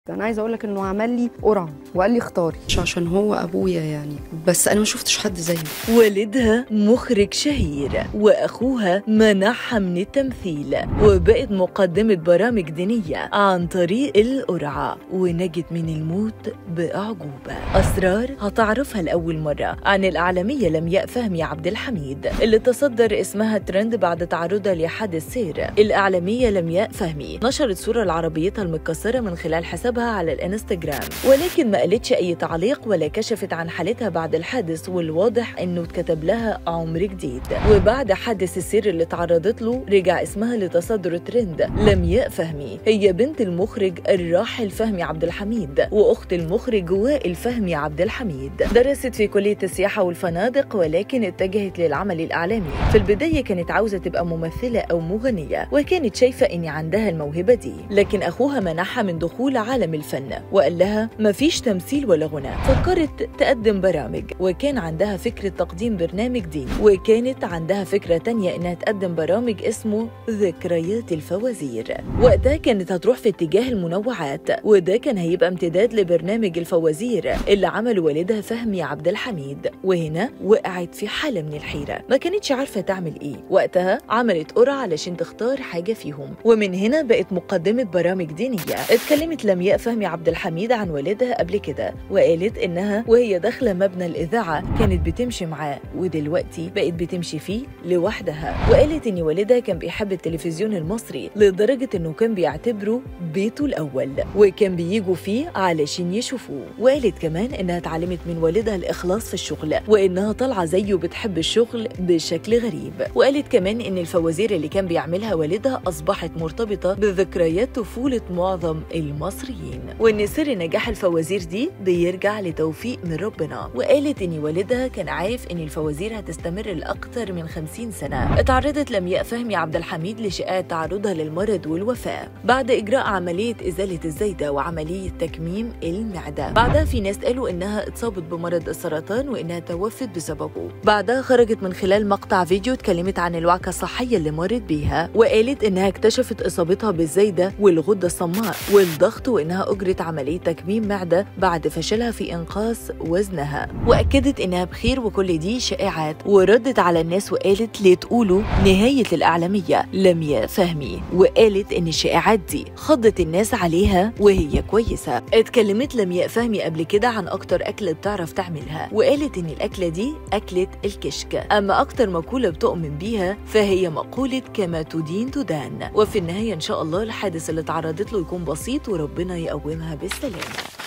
انا عايزه اقول لك انه عمل لي قرعه وقال لي اختاري مش عشان هو ابويا يعني بس انا ما شفتش حد زيه والدها مخرج شهير واخوها منحها من التمثيل وبقت مقدمة برامج دينية عن طريق القرعة ونجت من الموت بأعجوبة أسرار هتعرفها لأول مرة عن الإعلامية لمياء فهمي عبد الحميد اللي تصدر اسمها ترند بعد تعرضها لحادث سير الإعلامية لمياء فهمي نشرت صورة لعربيتها المتكسرة من خلال حسابها على الانستجرام ولكن ما قالتش أي تعليق ولا كشفت عن حالتها بعد الحادث والواضح إنه اتكتب لها عمر جديد وبعد حادث السير اللي تعرضت له رجع اسمها لتصدر ترند لمياء فهمي هي بنت المخرج الراحل فهمي عبد الحميد واخت المخرج وائل فهمي عبد الحميد درست في كليه السياحه والفنادق ولكن اتجهت للعمل الاعلامي في البدايه كانت عاوزه تبقى ممثله او مغنيه وكانت شايفه ان عندها الموهبه دي لكن اخوها منعها من دخول عالم الفن وقال لها مفيش تمثيل ولا غنى فكرت تقدم برامج وكان عندها فكره تقديم برنامج ديني وكانت عندها فكره تانية انها تقدم برامج اسمه ذكريات الفوازير وقتها كانت هتروح في اتجاه المنوعات وده كان هيبقى امتداد لبرنامج الفوازير اللي عمله والدها فهمي عبد الحميد وهنا وقعت في حالة من الحيرة ما كانتش عارفة تعمل ايه وقتها عملت قرعة علشان تختار حاجة فيهم ومن هنا بقت مقدمة برامج دينية اتكلمت لمياء فهمي عبد الحميد عن والدها قبل كده وقالت انها وهي داخلة مبنى الإذاعة كانت بتمشي معاه ودلوقتي بقت بتمشي فيه لوحدها وقالت ان والدها كان بيحب التلفزيون المصري لدرجة انه كان بيعتبره بيته الأول وكان بييجوا فيه علشان يشوفوه وقالت كمان انها اتعلمت من والدها الإخلاص في الشغل وانها طالعة زيه بتحب الشغل بشكل غريب وقالت كمان ان الفوازير اللي كان بيعملها والدها أصبحت مرتبطة بذكريات طفولة معظم المصريين وان سر نجاح الفوازير دي بيرجع لتوفيق من ربنا وقالت ان والدها كان عارف ان الفوازير هتستمر لأكثر من 50 سنة اتعرضت لمياء فهمي عبد الحميد لشائعة تعرضها للمرض والوفاة بعد إجراء عملية إزالة الزايدة وعملية تكميم المعدة بعدها في ناس قالوا إنها اتصابت بمرض السرطان وإنها توفت بسببه بعدها خرجت من خلال مقطع فيديو اتكلمت عن الوعكة الصحية اللي مرت بيها وقالت إنها اكتشفت إصابتها بالزايدة والغدة الصماء والضغط وإنها أجرت عملية تكميم معدة بعد فشلها في إنقاص وزنها وأكدت إنها بخير وكل دي شائعات وردت على الناس وقالت ليه تقولوا نهاية الإعلامية لمياء فهمي وقالت إن الشائعات دي خضت الناس عليها وهي كويسة اتكلمت لمياء فهمي قبل كده عن أكتر أكلة بتعرف تعملها وقالت إن الأكلة دي أكلة الكشك أما أكتر مقولة بتؤمن بيها فهي مقولة كما تدين تدان وفي النهاية إن شاء الله الحادث اللي تعرضت له يكون بسيط وربنا يقومها بالسلامة